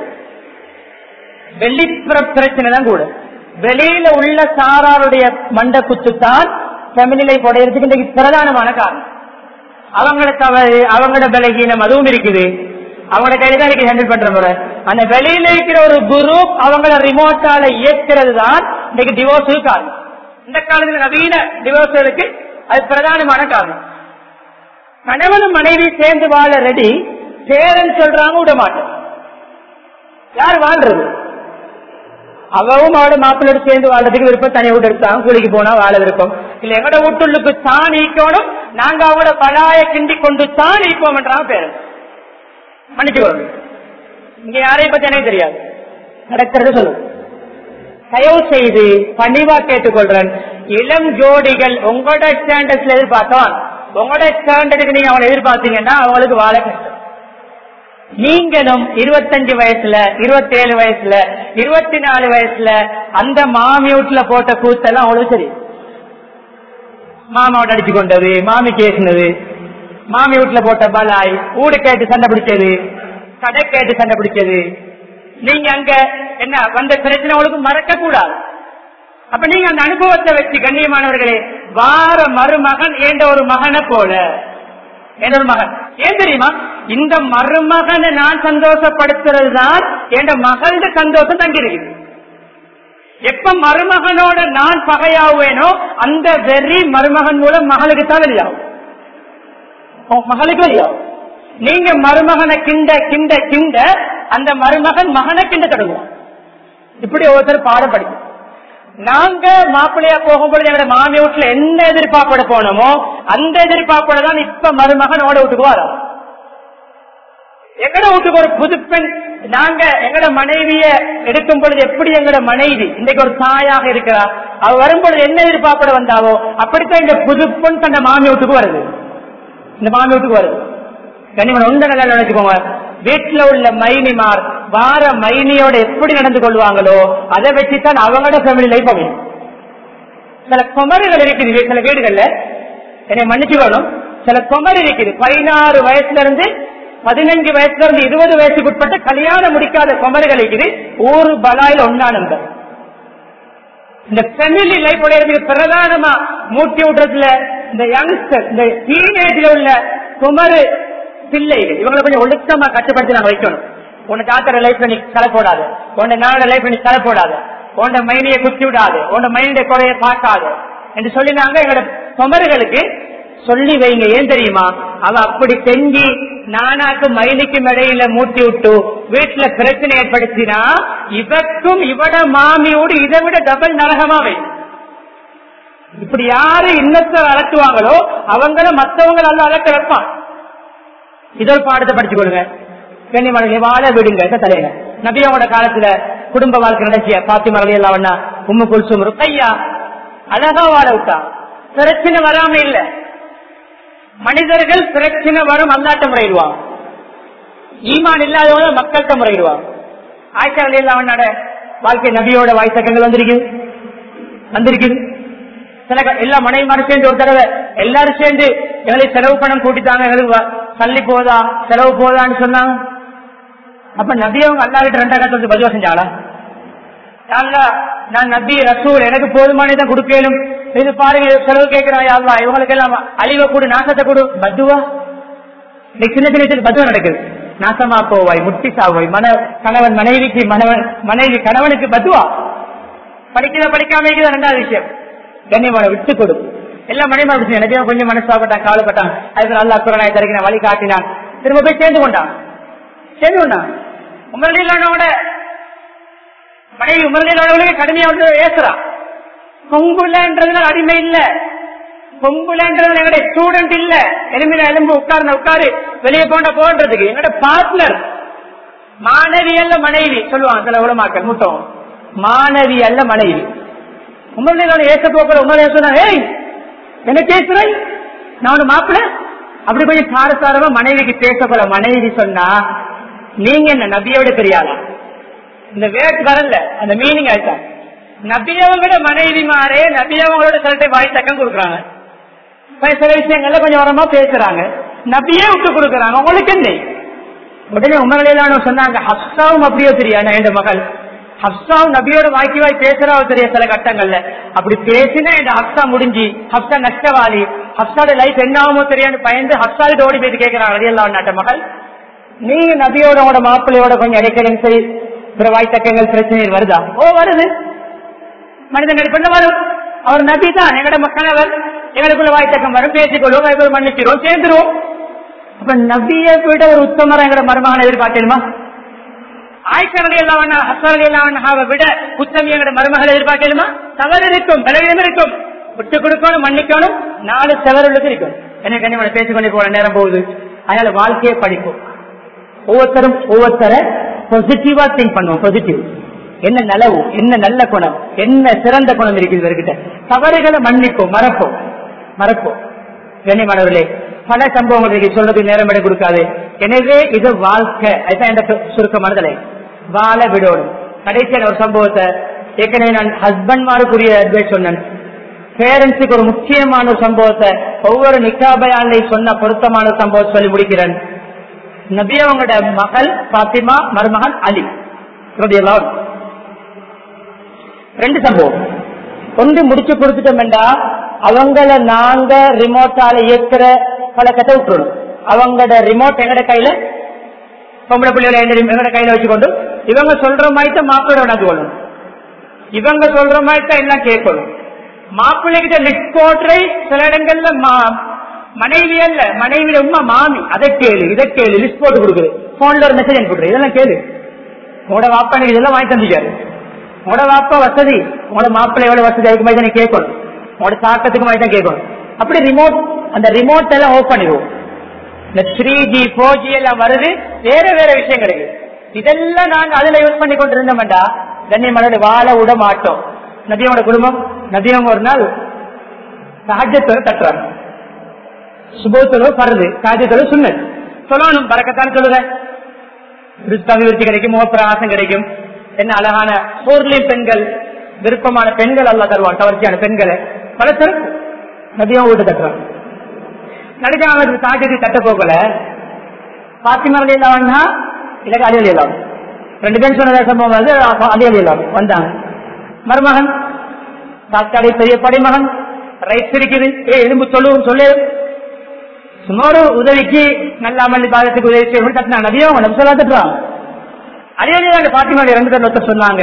வெளிப்புற பிரச்சனை தான் கூட வெளியில உள்ள சாராருடைய மண்ட குத்து தான் ஃபேமிலி லைஃப் உடையறதுக்கு இன்றைக்கு பிரதானமான காரணம் அவங்களோட தவறு அவங்களோட பலகீனம் அதுவும் இருக்குது அவங்களோட கையில தான் இருக்கு ஹேண்டில் பண்ற முறை அந்த வெளியில இருக்கிற ஒரு குரூப் அவங்கள ரிமோட்டால இயக்கிறது தான் இன்னைக்கு டிவோர்ஸுக்கு காரணம் இந்த காலத்துல நவீன டிவோர்ஸ்களுக்கு அது பிரதானமான காரணம் கணவனும் மனைவி சேர்ந்து வாழ ரெடி பேரன் சொல்றாங்க விட மாட்டேன் யார் வாழ்றது அவவும் அவட மாப்பிள்ளோட சேர்ந்து வாழ்றதுக்கு விருப்பம் தனி வீட்டு எடுத்தாங்க கூலிக்கு போனா வாழ விருப்பம் இல்ல எங்கட வீட்டுள்ளுக்கு தான் ஈக்கணும் நாங்க அவங்களோட பலாய கிண்டி கொண்டு தான் ஈப்போம்ன்றாங்க பேரன் மன்னிச்சுக்கோங்க இங்க யாரையும் பத்தி எனக்கு தெரியாது நடக்கிறது சொல்லுங்க தயவு செய்து பணிவா கேட்டுக்கொள்றேன் இளம் ஜோடிகள் உங்களோட ஸ்டாண்டர்ட்ஸ்ல எதிர்பார்த்தான் உங்களோட ஸ்டாண்டர்டுக்கு நீங்க அவங்களை எதிர்பார்த்தீங்கன்னா அவங்களுக்கு வாழ கஷ்டம் நீங்களும் இருபத்தஞ்சு வயசுல இருபத்தி ஏழு வயசுல இருபத்தி நாலு வயசுல அந்த மாமி வீட்டுல போட்ட கூத்தெல்லாம் அவ்வளவு சரி மாமாவோட அடிச்சு கொண்டது மாமி கேசினது மாமி வீட்டுல போட்ட பலாய் ஊடு கேட்டு சண்டை பிடிச்சது கடை கேட்டு சண்டை பிடிச்சது நீங்க அங்க என்ன வந்த பிரச்சனை உங்களுக்கு மறக்க கூடாது அப்ப நீங்க அந்த அனுபவத்தை வச்சு கண்ணியமானவர்களே வார மருமகன் ஏண்ட ஒரு மகனை போல ஏண்ட ஒரு மகன் ஏன் தெரியுமா இந்த மருமகனை நான் சந்தோஷப்படுத்துறது தான் என் மகளோட சந்தோஷம் தங்கியிருக்கு எப்ப மருமகனோட நான் பகையாவேனோ அந்த வெறி மருமகன் மூலம் மகளுக்கு தான் வெளியாகும் உன் மகளுக்கு வெளியாகும் நீங்க மருமகனை கிண்ட கிண்ட கிண்ட அந்த மருமகன் மகனை கிண்ட தொடங்குவான் இப்படி ஒருத்தர் பாடம் படிக்கும் நாங்க மாப்பிள்ளையா போகும்போது எங்க மாமி வீட்டுல எந்த எதிர்பார்ப்போட போனோமோ அந்த எதிர்பார்ப்போட தான் இப்ப மருமகனோட வீட்டுக்கு வரோம் எங்கட வீட்டுக்கு ஒரு புது பெண் நாங்க எங்கட மனைவிய எடுக்கும் பொழுது எப்படி எங்கட மனைவி இன்னைக்கு ஒரு தாயாக இருக்கிறா அவ வரும்பொழுது என்ன எதிர்பார்ப்பட வந்தாவோ அப்படித்தான் இந்த புது பெண் தன்னை மாமி வீட்டுக்கு வருது இந்த மாமி வீட்டுக்கு வருது கனிமன் ஒன்று நல்லா நினைச்சுக்கோங்க வீட்டுல உள்ள மைனிமார் வார மைனியோட எப்படி நடந்து கொள்வாங்களோ அதை வச்சுதான் அவங்களோட ஃபேமிலி லைஃப் அமையும் சில குமரிகள் இருக்குது சில வீடுகள்ல என்னை மன்னிச்சுக்கணும் சில குமரி இருக்குது பதினாறு வயசுல இருந்து பதினஞ்சு வயசுல இருந்து இருபது வயசுக்கு உட்பட்ட கல்யாணம் முடிக்காத குமரிகள் இருக்குது ஊரு பலாயில ஒன்னா நம்பர் இந்த ஃபேமிலி லைஃப் உடையதுக்கு பிரதானமா மூட்டி விடுறதுல இந்த யங்ஸ்டர் இந்த டீனேஜ்ல உள்ள குமரு பிள்ளைகள் இவங்களை கொஞ்சம் ஒழுக்கமா கட்டுப்படுத்தி நாங்க வைக்கணும் உன்னை தாத்தர லைஃப்ல நீ கலை போடாது உன்னை நாட லைஃப்ல நீ கலை போடாது உன்னை மைனியை குத்தி விடாது உன்னை மைனுடைய குறைய பார்க்காது என்று சொல்லி நாங்க எங்களோட குமர்களுக்கு சொல்லி வைங்க ஏன் தெரியுமா அவ அப்படி செஞ்சு நானாக்கு மைனுக்கும் இடையில மூட்டி விட்டு வீட்டுல பிரச்சனை ஏற்படுத்தினா இவக்கும் இவட மாமியோடு இதை விட டபுள் நரகமா வை இப்படி யாரு இன்னத்தை அலட்டுவாங்களோ அவங்கள மத்தவங்க நல்லா அலட்ட வைப்பான் இதொரு பாடத்தை படிச்சு கொடுங்க கண்ணிமலை வாழ விடுங்க தலைங்க நபியோட காலத்துல குடும்ப வாழ்க்கை நடத்திய பாத்தி மரளி எல்லாம் உம்மு குல்சும் ருக்கையா அழகா வாழ விட்டா பிரச்சனை வராம இல்ல மனிதர்கள் பிரச்சனை வரும் அல்லாட்ட முறையிடுவாங்க ஈமான் இல்லாதவங்க மக்கள்கிட்ட முறையிடுவாங்க ஆயிஷா அலி அல்லாவனோட வாழ்க்கை நபியோட வாய்த்தக்கங்கள் வந்திருக்குது வந்திருக்குது சில க- எல்லா மனைவிமாரும் சேர்ந்து ஒரு தடவை எல்லாரும் சேர்ந்து எங்களுக்கு செலவு பணம் கூட்டித்தாங்க எங்களுக்கு வ- தள்ளி போதா செலவு போதான்னு சொன்னாங்க அப்ப நபி அவங்க அல்லா கிட்ட ரெண்டாயிரத்தி வந்து பதிவா செஞ்சாங்களா யா அல்லாஹ், நான் நபி ரசூல் எனக்கு போதுமானதான் கொடுக்கலும் இது பாருங்க செலவு கேட்கிறாயா அல்லா இவங்களுக்கு எல்லாம் அழிவை கொடு நாசத்தை கொடு பத்துவா இன்னைக்கு சின்ன சின்ன விஷயம் பத்துவா நடக்குது நாசமா போவாய் முட்டி சாவாய் மன கணவன் மனைவிக்கு மனவன் மனைவி கணவனுக்கு பத்துவா படிக்கிறத படிக்காம இருக்கிறது ரெண்டாவது விஷயம் கண்ணியமான விட்டு கொடு எல்லாம் மனைவி விஷயம் எனக்கு கொஞ்சம் மனசாகப்பட்டான் கவலைப்பட்டான் அதுக்கு நல்லா குரநாய் தருகிற வழி காட்டினான் திரும்ப போய் சேர்ந்து கொண்டான் சேர்ந்து கொண்டான் உமரலோட மனைவி உமரலோட கடுமையா வந்து ஏசுறான் பொங்குலன்றதுனால அடிமை இல்ல பொங்குலன்றது எங்களுடைய ஸ்டூடெண்ட் இல்ல எலும்பின எலும்பு உட்கார்ந்த உட்காரு வெளியே போண்ட போன்றதுக்கு எங்களோட பார்ட்னர் மாணவி அல்ல மனைவி சொல்லுவாங்க சில உலமாக்கள் மூத்தம் மாணவி அல்ல மனைவி உமரலோட ஏச போக்கிற உமர் சொன்னா ஏய் என்ன பேசுறாய் நான் ஒரு மாப்பிள்ள அப்படி கொஞ்சம் காரசாரமா மனைவிக்கு பேசப்பட மனைவி சொன்னா நீங்க என்ன நபியோட பெரியாளா இந்த வேட் வரல அந்த மீனிங் ஆயிட்டா நபியவங்களோட மனைவி மாறே நபியவங்களோட சில வாய் தக்கம் கொடுக்குறாங்க இப்ப சில விஷயங்கள்ல கொஞ்சம் வரமா பேசுறாங்க நபியே விட்டு கொடுக்குறாங்க உங்களுக்கு என்ன உடனே உமரலையிலான சொன்னாங்க ஹப்சாவும் அப்படியோ தெரியாது என் மகள் ஹப்சாவும் நபியோட வாய்க்கு வாய் பேசுறாவோ தெரிய சில கட்டங்கள்ல அப்படி பேசினா இந்த ஹப்சா முடிஞ்சு ஹப்சா நஷ்டவாளி ஹப்சாட லைஃப் என்ன ஆகுமோ தெரியாது பயந்து ஹப்சாவிட்டு ஓடி போயிட்டு கேட்கிறாங்க ரதியல்லா நாட்ட மகள் நீங்க நபியோட உங்களோட மாப்பிள்ளையோட கொஞ்சம் இடைக்கிறேன் சரி பிற வாய் தக்கங்கள் பிரச்சனை வருதா ஓ வருது மனிதன் நடிப்பண்ண வரும் அவர் நபி தான் எங்களோட மக்களவர் எங்களுக்குள்ள வாய் தக்கம் வரும் பேசிக்கொள்வோம் அதுக்கு மன்னிச்சிருவோம் சேர்ந்துருவோம் அப்ப நபியை விட ஒரு உத்தமரம் எங்களோட மருமகனை எதிர்பார்க்கணுமா ஆய்ச்சவர்கள் எல்லாம் ஹசர்கள் எல்லாம் விட உத்தமி எங்களோட மருமகளை எதிர்பார்க்கணுமா தவறு இருக்கும் பலவீனம் இருக்கும் விட்டு கொடுக்கணும் மன்னிக்கணும் நாலு செவருள்ளது இருக்கும் என்ன கண்ணியோட பேசிக்கொண்டே போன நேரம் போகுது அதனால வாழ்க்கையை படிப்போம் ஒவ்வொருத்தரும் ஒவ்வொருத்தர பாசிட்டிவா திங்க் பண்ணுவோம் பாசிட்டிவ் என்ன நலவு என்ன நல்ல குணம் என்ன சிறந்த குணம் இருக்குது இவர்கிட்ட தவறுகளை மன்னிப்போம் மறப்போம் மறப்போம் கண்ணியமானவர்களே பல சம்பவங்கள் இருக்கு சொல்றது நேரம் விட கொடுக்காது எனவே இது வாழ்க்கை அதுதான் இந்த சுருக்கமானதில்லை வாழ விடணும் கடைசியான ஒரு சம்பவத்தை ஏற்கனவே நான் ஹஸ்பண்ட்மாருக்குரிய அட்வைஸ் சொன்னேன் பேரண்ட்ஸுக்கு ஒரு முக்கியமான ஒரு சம்பவத்தை ஒவ்வொரு நிக்காபயானை சொன்ன பொருத்தமான ஒரு சம்பவத்தை சொல்லி முடிக்கிறேன் நபி அவங்களோட மகள் பாத்திமா மருமகன் அலி ரலியல்லாஹு அன்ஹு. ரெண்டு சம்பவம் ஒன்று முடிச்சு கொடுத்துட்டோம்டா அவங்கள நாங்க ரிமோட்டால இயக்குற பழக்கத்தை விட்டுறணும் அவங்களோட ரிமோட் எங்கட கையில பொம்பளை பிள்ளைகளை எங்கட கையில வச்சுக்கொண்டு இவங்க சொல்ற மாதிரி தான் மாப்பிள்ளை நடந்து கொள்ளணும் இவங்க சொல்ற மாதிரி தான் எல்லாம் கேட்கணும் மாப்பிள்ளைகிட்ட லிஸ்ட் போட்டுரை சில இடங்கள்ல மா- மனைவி அல்ல மனைவியில உண்மை மாமி அதை கேளு இதை கேளு லிஸ்ட் போட்டு கொடுக்குது போன்ல ஒரு மெசேஜ் அனுப்பிடுற இதெல்லாம் கேளு உங்களோட வாப்பா எனக்கு இதெல்லாம் வாங்கி தந்திக்காரு உங்களோட வாப்பா வசதி உங்களோட மாப்பிள்ளை எவ்வளவு வசதி அதுக்கு மாதிரி தான் கேட்கணும் உங்களோட தாக்கத்துக்கு மாதிரி தான் கேட்கணும் அப்படி ரிமோட் அந்த ரிமோட் எல்லாம் ஓப் பண்ணிடுவோம் இந்த த்ரீ ஜி போர் ஜி எல்லாம் வருது வேற வேற விஷயம் கிடைக்குது இதெல்லாம் நாங்க அதுல யூஸ் பண்ணி கொண்டு இருந்தோம்டா கண்ணியமனோட வாழ விட மாட்டோம் நதியோட குடும்பம் நதியம் ஒரு நாள் சஹஜத்தோட தட்டுறாங்க சுபோத்தோட பருது காஜத்தோட சுண்ணல் சொல்லணும் பறக்கத்தான் சொல்லுங்க ரிஸ்க் அபிவிருத்தி கிடைக்கும் முகப்பிரகாசம் கிடைக்கும் என்ன அழகான போர்லிம் பெண்கள் விருப்பமான பெண்கள் அல்ல தருவான் கவர்ச்சியான பெண்களை பல சிறப்பு நதியம் வீட்டு தட்டுறாங்க நடிகாம தாஜதி தட்ட போகல பாத்திமா அலி இல்லாமன்னா இல்ல அலி அலி இல்லாம ரெண்டு பேரும் சொன்ன சம்பவம் வந்து அலி அலி இல்லாம வந்தாங்க மருமகன் தாத்தாடி பெரிய படிமகன் ரைட் இருக்குது ஏ எலும்பு சொல்லுவோம் சொல்லு சும்மா ஒரு உதவிக்கு நல்ல அமல் பாதத்துக்கு உதவி செய்யணும் கட்டினா நதியும் அவங்க நம்ம சொல்ல தட்டுறான் அதே அந்த பாத்திமா ரெண்டு பேர் ஒருத்தர் சொன்னாங்க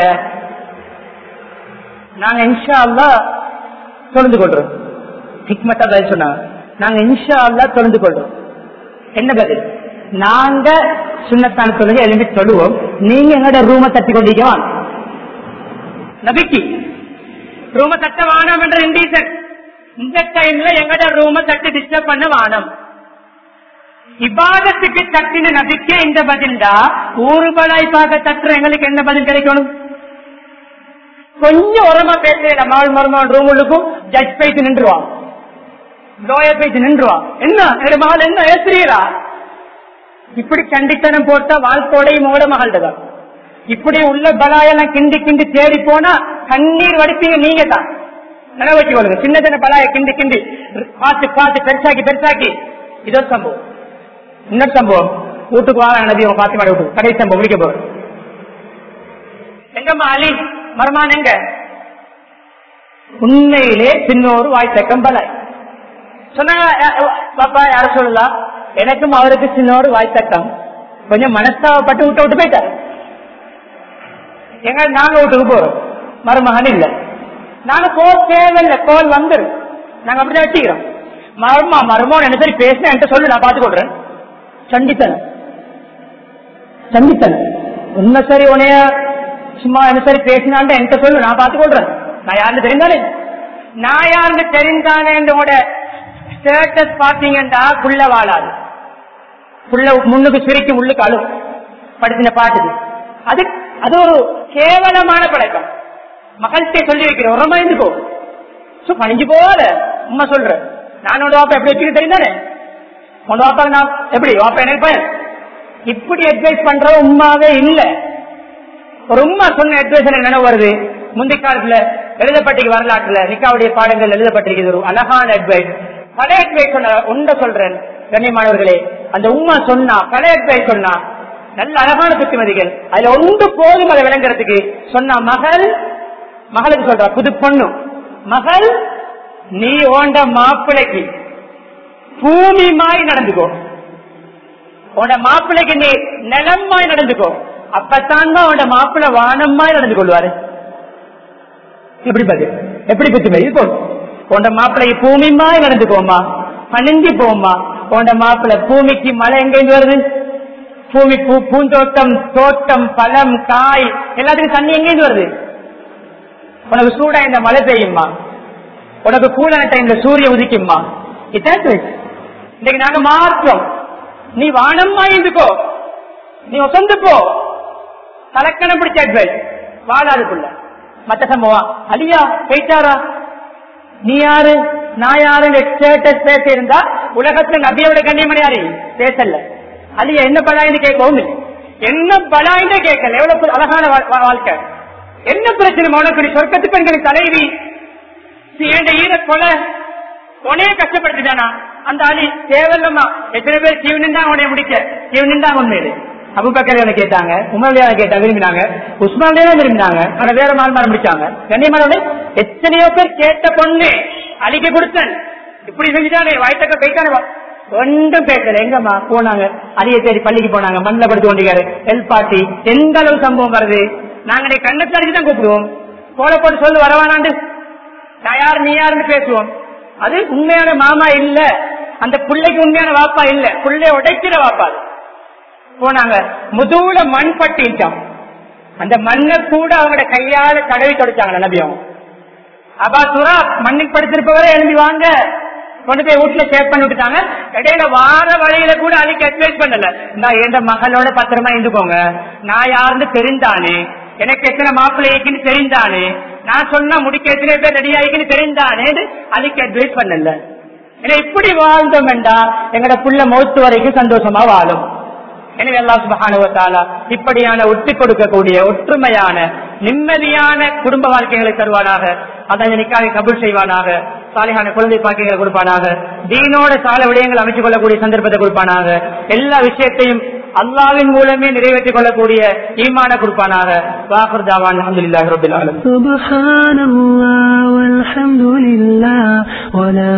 நாங்க இன்ஷா அல்லா தொழுந்து கொள்றோம் ஹிக்மத்தா பதில் சொன்னாங்க நாங்க இன்ஷா அல்லா தொழுந்து கொள்றோம் என்ன பதில் நாங்க சுண்ணத்தான தொழுகை எழுந்து சொல்லுவோம் நீங்க எங்களோட ரூமை தட்டி கொண்டீங்க வாங்க நபிக்கு ரூம தட்ட வானம் என்ற இண்டீசன் இந்த டைம்ல எங்கட ரூம தட்டி டிஸ்டர்ப் பண்ண வானம் இபாதத்துக்கு தட்டின நபிக்கே இந்த பதில்டா ஊறுபடாய் பார்க்க தட்டுற எங்களுக்கு என்ன பதில் கிடைக்கணும் கொஞ்சம் உரமா பேசுறேன் மாள் மருமகன் ரூம் உள்ளுக்கும் ஜட்ஜ் போயிட்டு நின்றுவான் லோயர் போயிட்டு நின்றுவான் என்ன என்னோட மகள் என்ன ஏசுறீரா இப்படி கண்டித்தனம் போட்டா வாழ்க்கோடையும் மோட மகள்தான் இப்படி உள்ள பலாயெல்லாம் கிண்டி கிண்டி தேடி போனா கண்ணீர் வடிப்பீங்க நீங்க தான் நினைவு வச்சுக்கொள்ளுங்க சின்ன சின்ன பலாய கிண்டி கிண்டி பார்த்து பார்த்து பெருசாக்கி பெருசாக்கி இது ஒரு சம்பவம் இன்னொரு சம்பவம் வீட்டுக்கு வாங்க நபி உங்க பாத்தி மாடி வீட்டுக்கு கடைசி சம்பவம் முடிக்க போறோம் எங்கம்மா அலி மரமான் எங்க உண்மையிலே சின்னோரு வாய்த்தக்கம் பலாய் சொன்னாங்க "அ- அ- பாப்பா யார சொல்லலாம் எனக்கும் அவருக்கு சின்னோரு வாய்த்தக்கம் கொஞ்சம் மனஸ்தாவப்பட்டு விட்டு விட்டு போயிட்டாரு எங்க நாங்க வீட்டுக்கு போறோம் மருமகன் இல்ல நாங்க போ தேவையில்லை கோல் வந்துரு நாங்க அப்படிதான் வெட்டிக்கிறோம் மருமா மருமோன் என்ன சரி பேசினா என்கிட்ட சொல்லு நான் பார்த்து கொடுறேன் சண்டித்தனம் சண்டித்தனம் உண்மை சரி உனைய சும்மா என்ன சரி பேசினான்ட்டு என்கிட்ட சொல்லு நான் பார்த்து கொள்றேன் நான் யாருன்னு தெரிந்தானே நான் யாருன்னு தெரிந்தானே ஸ்டேட்டஸ் பாத்தீங்கன்னா புள்ள வாழாது புள்ள முன்னுக்கு சிரிக்கும் உள்ளுக்கு அழு படுத்தின பாட்டுக்கு அது அது ஒரு கேவலமான பழக்கம் மக்கள்கிட்ட சொல்லி வைக்கிறேன் ஒரு பயந்துக்கோ சோ பணிஞ்சு போகாத உண்மை சொல்றேன் நான் உன்னோட வாப்பா எப்படி வச்சுக்க தெரிந்தானே உன்னோட வாப்பா நான் எப்படி வாப்பா எனக்கு பயன் இப்படி அட்வைஸ் பண்ற உண்மாவே இல்ல ஒரு உண்மை சொன்ன அட்வைஸ் எனக்கு நினைவு வருது முந்தைய காலத்துல எழுதப்பட்டிருக்கு வரலாற்றுல நிக்காவுடைய பாடங்கள் எழுதப்பட்டிருக்கிறது ஒரு அழகான அட்வைஸ் பழைய அட்வைஸ் சொன்ன உண்ட சொல்றேன் கண்ணியமானவர்களே அந்த உண்மை சொன்னா பழைய அட்வைஸ் சொன்னா நல்ல அழகான புத்திமதிகள் அதுல ஒன்று போதும் அதை விளங்குறதுக்கு சொன்ன மகள் மகளுக்கு சொல்ற புது பொண்ணு மகள் நீ ஓண்ட மாப்பிளைக்கு பூமி மாறி நடந்துக்கோ உன்னோட மாப்பிள்ளைக்கு நீ நிலமாய் நடந்துக்கோ அப்பத்தான் தான் உன்னோட மாப்பிள்ளை வானமாய் நடந்து கொள்வாரு எப்படி பதில் எப்படி புத்திமை இது போதும் உன்னோட மாப்பிள்ளைக்கு பூமிமாய் நடந்துக்கோமா பணிஞ்சு போமா உன்னோட மாப்பிள்ளை பூமிக்கு மழை எங்கேருந்து வருது பூமி பூ பூந்தோட்டம் தோட்டம் பழம் காய் எல்லாத்துக்கும் தண்ணி எங்கேருந்து வருது உனக்கு சூடா இந்த மழை பெய்யுமா உனக்கு கூலான டைம்ல சூரியன் உதிக்குமா இதான் இன்னைக்கு நாங்க மாற்றோம் நீ வானம்மா இருந்துக்கோ நீ உசந்து போ தலக்கணம் பிடிச்ச அட்வைஸ் வாழாதுக்குள்ள மத்த சம்பவம் அலியா போயிட்டாரா நீ யாரு நான் யாரு ஸ்டேட்டஸ் பேச இருந்தா உலகத்துல நபியோட கண்ணியமணி யாரு பேசல அலியா என்ன பலாயின்னு கேட்கவும் இல்லை. என்ன பலாயின்னு கேட்கல எவ்வளவு அழகான வா- வா- வாழ்க்கை என்ன பிரச்சனை உனக்கு நீ சொர்க்கத்து பெண்களின் தலைவி நீ ஏண்ட ஈர கொலை உனையே கஷ்டப்படுத்திட்டானா அந்த அலி தேவையில்லமா எத்தனை பேர் கிவ் நின்றா உனைய முடிக்க கிவ் நின்றா உண்மையிலே அபுபக்கர் கேட்டாங்க உமர்லியா கேட்டா விரும்பினாங்க உஸ்மான்லியா விரும்பினாங்க ஆனா வேற மால் மாற முடிச்சாங்க கண்ணியமானவனே எத்தனையோ பேர் கேட்ட பொண்ணு அலிக்கு கொடுத்தேன் இப்படி செஞ்சுட்டானே வாய்த்தக்க போயிட்டானே வா. ஒன்றும் பேசல எங்கம்மா போனாங்க அலியை தேடி பள்ளிக்கு போனாங்க மண்ணில் படுத்து கொண்டிருக்காரு எல் பாட்டி எந்த அளவு சம்பவம் வருது நாங்க நீ கண்ணத்தை அடிச்சு தான் கூப்பிடுவோம் போல போட்டு சொல்லு வரவானாண்டு நான் யார் நீ யாருன்னு பேசுவோம் அது உண்மையான மாமா இல்ல அந்த பிள்ளைக்கு உண்மையான வாப்பா இல்ல பிள்ளைய உடைக்கிற வாப்பா அது. போனாங்க முதுகுல மண் பட்டிட்டான் அந்த மண்ணை கூட அவங்களோட கையால தடவி தொடச்சாங்க நபியம் அப்பா சுரா மண்ணுக்கு படுத்திருப்பவரை எழுதி வாங்க கொண்டு போய் வீட்டுல சேவ் பண்ணி விட்டுட்டாங்க இடையில வார வழியில கூட அதுக்கு அட்வைஸ் பண்ணல நான் எந்த மகளோட பத்திரமா இருந்துக்கோங்க நான் யாருன்னு தெரிந்தானே எனக்கு எத்தனை மாப்பிள்ளை இருக்குன்னு தெரிந்தானே நான் சொன்னா முடிக்க எத்தனை பேர் ரெடி ஆகிக்குன்னு தெரிந்தானே அதுக்கு அட்வைஸ் பண்ணல ஏன்னா இப்படி வாழ்ந்தோம் என்றா எங்கட புள்ள மௌத்து வரைக்கும் சந்தோஷமா வாழும் எனவே அல்லாஹ் சுப்ஹானஹு வ தஆலா இப்படியான ஒட்டி கொடுக்கக்கூடிய ஒற்றுமையான நிம்மதியான குடும்ப வாழ்க்கைகளை தருவானாக அதை நிக்காக கபூல் செய்வானாக சாலிகான குழந்தை பாக்கியங்களை கொடுப்பானாக தீனோட சால விடயங்கள் அமைத்துக் கொள்ளக்கூடிய சந்தர்ப்பத்தை கொடுப்பானாக எல்லா விஷயத்தையும் அல்லாவின் மூலமே நிறைவேற்றிக் கொள்ளக்கூடிய ஈமான கொடுப்பானாக வாஃபர் ஜாவான் அல்ஹம்துலில்லாஹி ரப்பில் ஆலமீன் سبحان الله والحمد لله ولا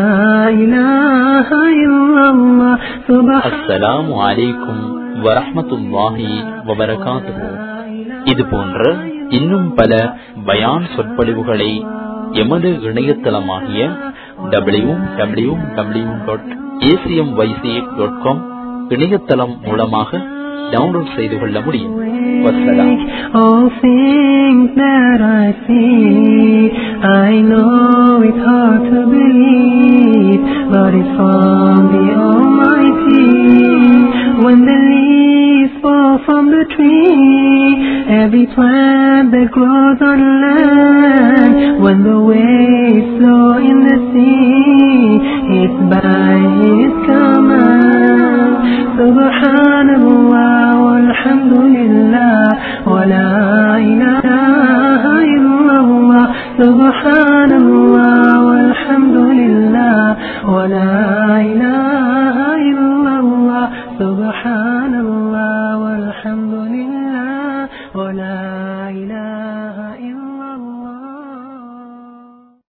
إله إلا الله سبحان அஸ்ஸலாமு அலைக்கும் வரஹ்மத்துல்லாஹி வபரகாத்துஹு இது போன்ற இன்னும் பல பயான் சொற்பொழிவுகளை எமது இணையதளமாகிய W W W dot ACM YC dot com இணையதளம் மூலமாக டவுன்லோட் செய்து கொள்ள முடியும் வசலாம் All things that I see, I know it's hard to believe, but it's from the Almighty. When the leaves fall from the tree, every plant that grows on land, when the waves flow in the sea, it's by His command. Subhanallah walhamdulillah wa la ilaha illallah. Subhanallah walhamdulillah ولا